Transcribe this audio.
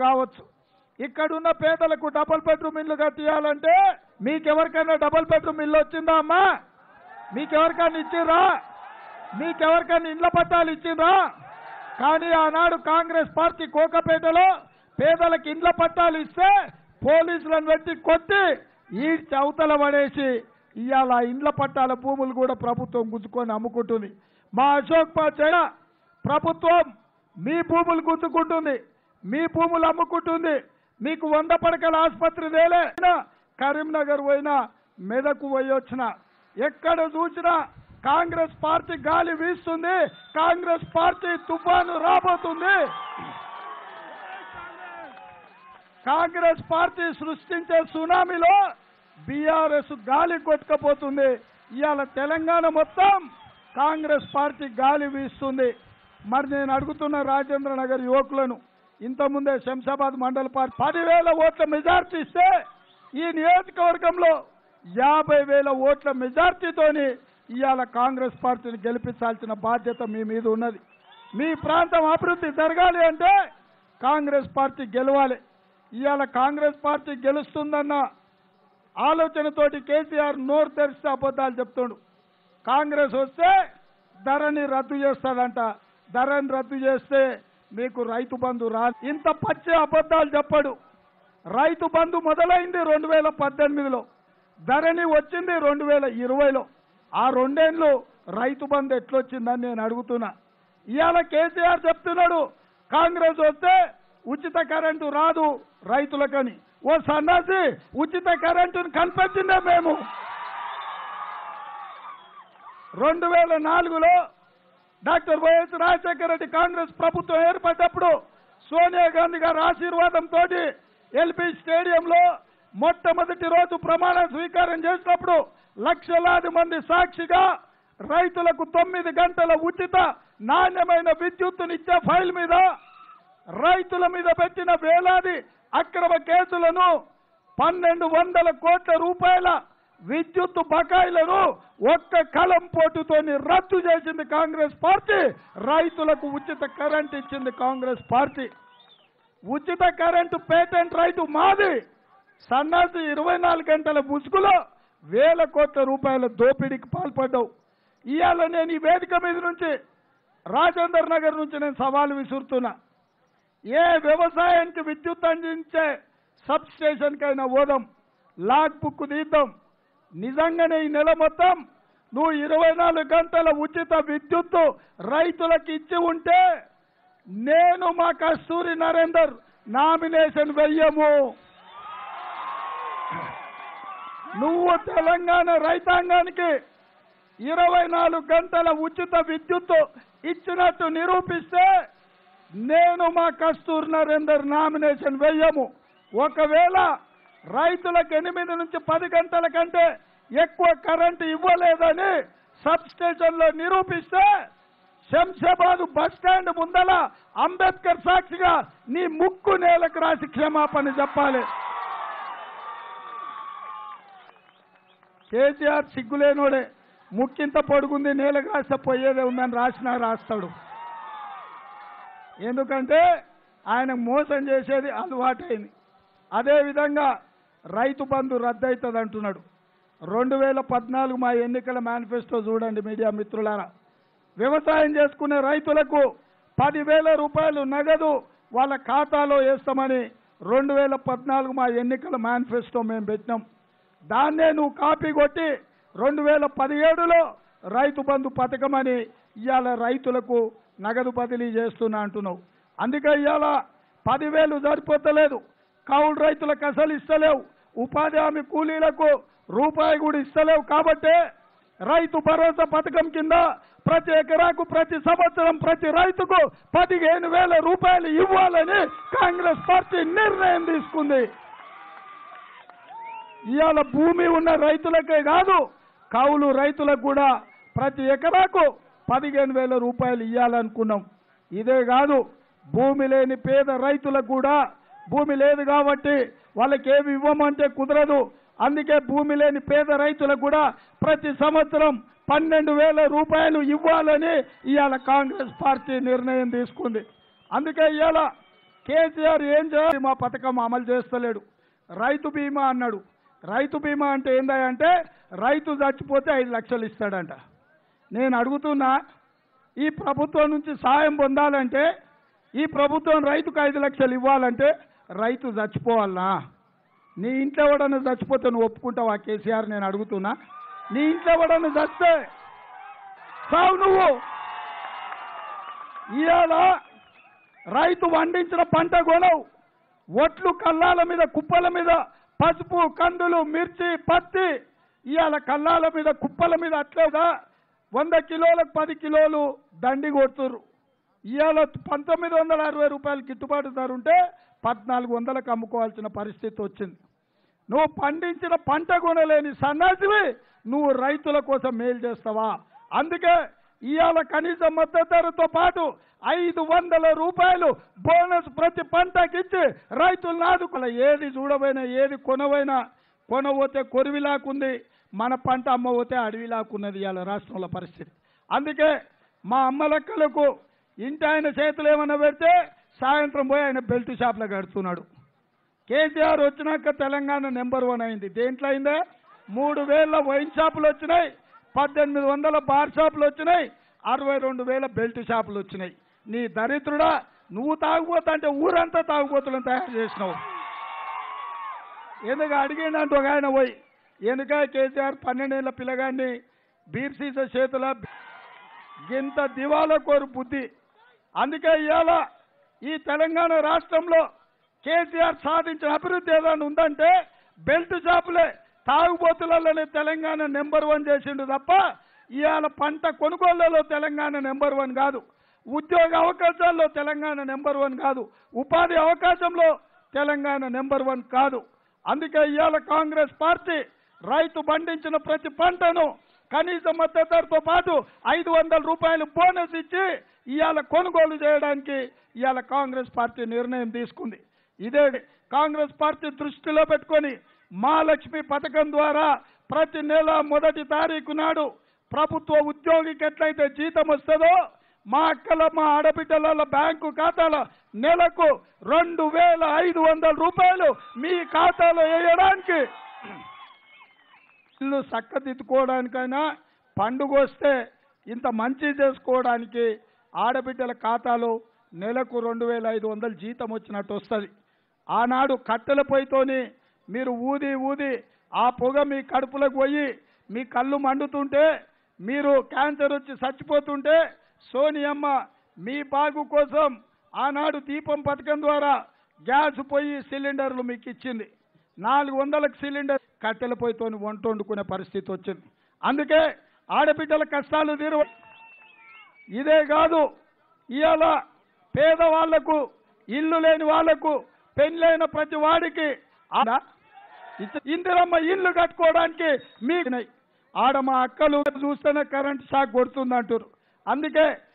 కావచ్చు ఇక్కడున్న పేదలకు డబుల్ బెడ్రూమ్ ఇల్లు కట్టియాలంటే మీకెవరికైనా డబుల్ బెడ్రూమ్ ఇల్లు వచ్చిందా అమ్మా మీకెవరికైనా ఇచ్చిండ్రా మీకెవరికైనా ఇండ్ల పట్టాలు ఇచ్చిండ్రా కానీ ఆనాడు కాంగ్రెస్ పార్టీ కోకపేటలో పేదలకు ఇండ్ల పట్టాలు ఇస్తే పోలీసులను పెట్టి కొట్టి ఈడ్చి అవతల పడేసి ఇవాళ ఇండ్ల పట్టాల భూములు కూడా ప్రభుత్వం గుంజుకొని అమ్ముకుంటుంది మా అశోక్ పాచడ ప్రభుత్వం మీ భూములు గుంజుకుంటుంది మీ భూములు అమ్ముకుంటుంది మీకు వంద పడకల ఆసుపత్రి వేలే కరీంనగర్ పోయినా మెదకు పోయి వచ్చిన ఎక్కడ చూసినా కాంగ్రెస్ పార్టీ గాలి వీస్తుంది కాంగ్రెస్ పార్టీ తుఫాను రాబోతుంది కాంగ్రెస్ పార్టీ సృష్టించే సునామీలో బీఆర్ఎస్ గాలి కొట్టుకపోతుంది ఇవాళ తెలంగాణ మొత్తం కాంగ్రెస్ పార్టీ గాలి వీస్తుంది మరి నేను అడుగుతున్న రాజేంద్ర నగర్ యువకులను ఇంతకుముందే శంషాబాద్ మండల పార్టీ పదివేల ఓట్ల మెజార్టీ ఇస్తే ఈ నియోజకవర్గంలో యాభై వేల ఓట్ల మెజార్టీతోని ఇవాళ కాంగ్రెస్ పార్టీని గెలిపించాల్సిన బాధ్యత మీ మీద ఉన్నది మీ ప్రాంతం అభివృద్ధి జరగాలి అంటే కాంగ్రెస్ పార్టీ గెలవాలి ఇవాళ కాంగ్రెస్ పార్టీ గెలుస్తుందన్న ఆలోచనతోటి కేసీఆర్ నోరు తెరిస్తే అబద్ధాలు చెప్తుండు కాంగ్రెస్ వస్తే ధరని రద్దు చేస్తాడంట ధరని రద్దు చేస్తే మీకు రైతు బంధు రా ఇంత పచ్చి అబద్ధాలు చెప్పడు రైతు బంధు మొదలైంది రెండు వేల పద్దెనిమిదిలో ధరణి వచ్చింది రెండు వేల ఇరవైలో ఆ రెండేళ్ళు రైతు బంధు ఎట్లొచ్చిందని నేను అడుగుతున్నా ఇవాళ కేసీఆర్ చెప్తున్నాడు కాంగ్రెస్ వస్తే ఉచిత కరెంటు రాదు రైతులకని ఓ సన్నాసి ఉచిత కరెంటును కనిపించిందే మేము రెండు వేల నాలుగులో డాక్టర్ వైఎస్ రాజశేఖర రెడ్డి కాంగ్రెస్ ప్రభుత్వం ఏర్పడ్డప్పుడు సోనియా గాంధీ గారి ఆశీర్వాదంతో ఎల్పి స్టేడియంలో మొట్టమొదటి రోజు ప్రమాణ స్వీకారం చేసినప్పుడు లక్షలాది మంది సాక్షిగా రైతులకు తొమ్మిది గంటల ఉచిత నాణ్యమైన విద్యుత్తునిచ్చే ఫైల్ మీద రైతుల మీద పెట్టిన వేలాది అక్రమ కేసులను పన్నెండు వందల కోట్ల రూపాయల విద్యుత్ బకాయిలను ఒక్క కలం పోటుతోని రద్దు చేసింది కాంగ్రెస్ పార్టీ రైతులకు ఉచిత కరెంట్ ఇచ్చింది కాంగ్రెస్ పార్టీ ఉచిత కరెంటు పేటెంట్ రైతు మాది సన్నాసి ఇరవై నాలుగు గంటల ముసుగులో వేల కోట్ల రూపాయల దోపిడీకి పాల్పడ్డావు ఇవాళ నేను ఈ వేదిక మీద నుంచి రాజేందర్ నగర్ నుంచి నేను సవాలు విసురుతున్నా ఏ వ్యవసాయానికి విద్యుత్ అందించే సబ్ స్టేషన్కైనా పోదాం లాగ్ బుక్ తీద్దాం నిజంగానే ఈ నెల మొత్తం నువ్వు ఇరవై నాలుగు గంటల ఉచిత విద్యుత్తు రైతులకు ఇచ్చి ఉంటే నేను మా కస్తూరి నరేందర్ నామినేషన్ వెయ్యము నువ్వు తెలంగాణ రైతాంగానికి ఇరవై నాలుగు గంటల ఉచిత విద్యుత్తు ఇచ్చినట్టు నిరూపిస్తే నేను మా కస్తూర్ నరేందర్ నామినేషన్ వెయ్యము ఒకవేళ రైతులకు ఎనిమిది నుంచి పది గంటల కంటే ఎక్కువ కరెంటు ఇవ్వలేదని సబ్ స్టేషన్ లో నిరూపిస్తే శంషాబాద్ బస్ స్టాండ్ ముందల అంబేద్కర్ సాక్షిగా నీ ముక్కు నేలకు రాసి క్షమాపణ చెప్పాలి కేసీఆర్ సిగ్గులేనోడే ముక్కింత పొడుగుంది నేల కాస్త పోయేదే ఉందని రాసినా రాస్తాడు ఎందుకంటే ఆయన మోసం చేసేది అలవాటైంది అదేవిధంగా రైతు బంధు రద్దయితుంది అంటున్నాడు రెండు వేల పద్నాలుగు మా ఎన్నికల మేనిఫెస్టో చూడండి మీడియా మిత్రులారా వ్యవసాయం చేసుకునే రైతులకు పదివేల రూపాయలు నగదు వాళ్ళ ఖాతాలో వేస్తామని రెండు వేల పద్నాలుగు మా ఎన్నికల మేనిఫెస్టో మేము పెట్టినాం దాన్నే నువ్వు కాపీ కొట్టి రెండు వేల పదిహేడులో రైతు బంధు పథకం అని ఇవాళ రైతులకు నగదు బదిలీ చేస్తున్నా అంటున్నావు అందుకే ఇవాళ పదివేలు సరిపోతలేదు కౌలు రైతులకు అసలు ఇస్తలేవు ఉపాధి హామీ కూలీలకు రూపాయి కూడా ఇస్తలేవు కాబట్టే రైతు భరోసా పథకం కింద ప్రతి ఎకరాకు ప్రతి సంవత్సరం ప్రతి రైతుకు పదిహేను వేల రూపాయలు ఇవ్వాలని కాంగ్రెస్ పార్టీ నిర్ణయం తీసుకుంది ఇవాళ భూమి ఉన్న రైతులకే కాదు కౌలు రైతులకు కూడా ప్రతి ఎకరాకు పదిహేను వేల రూపాయలు ఇవ్వాలనుకున్నాం ఇదే కాదు భూమి లేని పేద రైతులకు కూడా భూమి లేదు కాబట్టి వాళ్ళకి ఏమి ఇవ్వమంటే కుదరదు అందుకే భూమి లేని పేద రైతులకు కూడా ప్రతి సంవత్సరం పన్నెండు వేల రూపాయలు ఇవ్వాలని ఇవాళ కాంగ్రెస్ పార్టీ నిర్ణయం తీసుకుంది అందుకే ఇవాళ కేసీఆర్ ఏం చేయాలి మా పథకం అమలు చేస్తలేడు రైతు బీమా అన్నాడు రైతు బీమా అంటే ఏందంటే రైతు చచ్చిపోతే ఐదు లక్షలు ఇస్తాడంట నేను అడుగుతున్నా ఈ ప్రభుత్వం నుంచి సాయం పొందాలంటే ఈ ప్రభుత్వం రైతుకు ఐదు లక్షలు ఇవ్వాలంటే రైతు చచ్చిపోవాలనా నీ ఇంట్లో ఎవడన్నా చచ్చిపోతే నువ్వు ఒప్పుకుంటావా కేసీఆర్ నేను అడుగుతున్నా నీ ఇంట్లో ఎవడన్నా చస్తే సావు నువ్వు ఇవాళ రైతు పండించిన పంట కొనవు ఒట్లు కల్లాల మీద కుప్పల మీద పసుపు కందులు మిర్చి పత్తి ఇవాళ కల్లాల మీద కుప్పల మీద అట్లేదా వంద కిలోలకు పది కిలోలు దండి కొడుతుర్రు ఇవాళ పంతొమ్మిది వందల అరవై రూపాయలు గిట్టుబాటు ధర ఉంటే పద్నాలుగు వందలకు అమ్ముకోవాల్సిన పరిస్థితి వచ్చింది నువ్వు పండించిన పంట కొనలేని సన్నాసివి నువ్వు రైతుల కోసం మేలు చేస్తావా అందుకే ఇవాళ కనీస మద్దతు ధరతో పాటు ఐదు వందల రూపాయలు బోనస్ ప్రతి పంటకి ఇచ్చి రైతులను ఆదుకోవాలి ఏది చూడబోయినా ఏది కొనబోయినా కొనబోతే కొరివిలాకుంది మన పంట అమ్మబోతే అడవిలాకున్నది ఇవాళ రాష్ట్రంలో పరిస్థితి అందుకే మా అమ్మలక్కలకు ఇంటి ఆయన చేతులు ఏమన్నా పెడితే సాయంత్రం పోయి ఆయన బెల్ట్ షాప్లో కడుతున్నాడు కేసీఆర్ వచ్చినాక తెలంగాణ నెంబర్ వన్ అయింది దేంట్లో అయిందా మూడు వేల వైన్ షాపులు వచ్చినాయి పద్దెనిమిది వందల బార్ షాపులు వచ్చినాయి అరవై రెండు వేల బెల్ట్ షాపులు వచ్చినాయి నీ దరిద్రుడా నువ్వు తాగుబోతా అంటే ఊరంతా తాగుబోతులను తయారు చేసినావు ఎందుకు అడిగిందంటే ఒక ఆయన పోయి ఎందుక కేసీఆర్ పన్నెండేళ్ల పిల్లగాన్ని బీర్ సీస చేతుల గింత దివాలా కోరు బుద్ధి అందుకే ఇవాళ ఈ తెలంగాణ రాష్ట్రంలో కేసీఆర్ సాధించిన అభివృద్ధి ఏదైనా ఉందంటే బెల్ట్ షాపులే తాగుబోతులలోనే తెలంగాణ నెంబర్ వన్ చేసిండు తప్ప ఇవాళ పంట కొనుగోళ్లలో తెలంగాణ నెంబర్ వన్ కాదు ఉద్యోగ అవకాశాల్లో తెలంగాణ నెంబర్ వన్ కాదు ఉపాధి అవకాశంలో తెలంగాణ నెంబర్ వన్ కాదు అందుకే ఇవాళ కాంగ్రెస్ పార్టీ రైతు పండించిన ప్రతి పంటను కనీస మద్దతు ధరతో పాటు ఐదు వందల రూపాయలు బోనస్ ఇచ్చి ఇవాళ కొనుగోలు చేయడానికి ఇవాళ కాంగ్రెస్ పార్టీ నిర్ణయం తీసుకుంది ఇదే కాంగ్రెస్ పార్టీ దృష్టిలో పెట్టుకొని మహాలక్ష్మి పథకం ద్వారా ప్రతి నెల మొదటి తారీఖు నాడు ప్రభుత్వ ఉద్యోగికి ఎట్లయితే జీతం వస్తుందో మా అక్కల మా ఆడబిడ్డల బ్యాంకు ఖాతాలో నెలకు రెండు వేల ఐదు వందల రూపాయలు మీ ఖాతాలో వేయడానికి ఇల్లు చక్కదిద్దుకోవడానికైనా పండుగ వస్తే ఇంత మంచి చేసుకోవడానికి ఆడబిడ్డల ఖాతాలో నెలకు రెండు వేల ఐదు వందలు జీతం వచ్చినట్టు వస్తుంది ఆనాడు కట్టెల పొయ్యితోని మీరు ఊది ఊది ఆ పొగ మీ కడుపులకు పోయి మీ కళ్ళు మండుతుంటే మీరు క్యాన్సర్ వచ్చి చచ్చిపోతుంటే సోనియమ్మ మీ బాగు కోసం ఆనాడు దీపం పథకం ద్వారా గ్యాస్ పొయ్యి సిలిండర్లు మీకు ఇచ్చింది నాలుగు వందలకు సిలిండర్ కట్టెల పొయ్యితోని వంట వండుకునే పరిస్థితి వచ్చింది అందుకే ఆడబిడ్డల కష్టాలు తీరు ఇదే కాదు ఇవాళ పేదవాళ్లకు ఇల్లు లేని వాళ్లకు పెళ్ళైన ప్రతి వాడికి ఆడ ఇచ్చ- ఇందిరమ్మ ఇల్లు కట్టుకోవడానికి మీకు ఆడ మా అక్కలు చూస్తేనే కరెంట్ షాక్ కొడుతుంది అంటారు అందుకే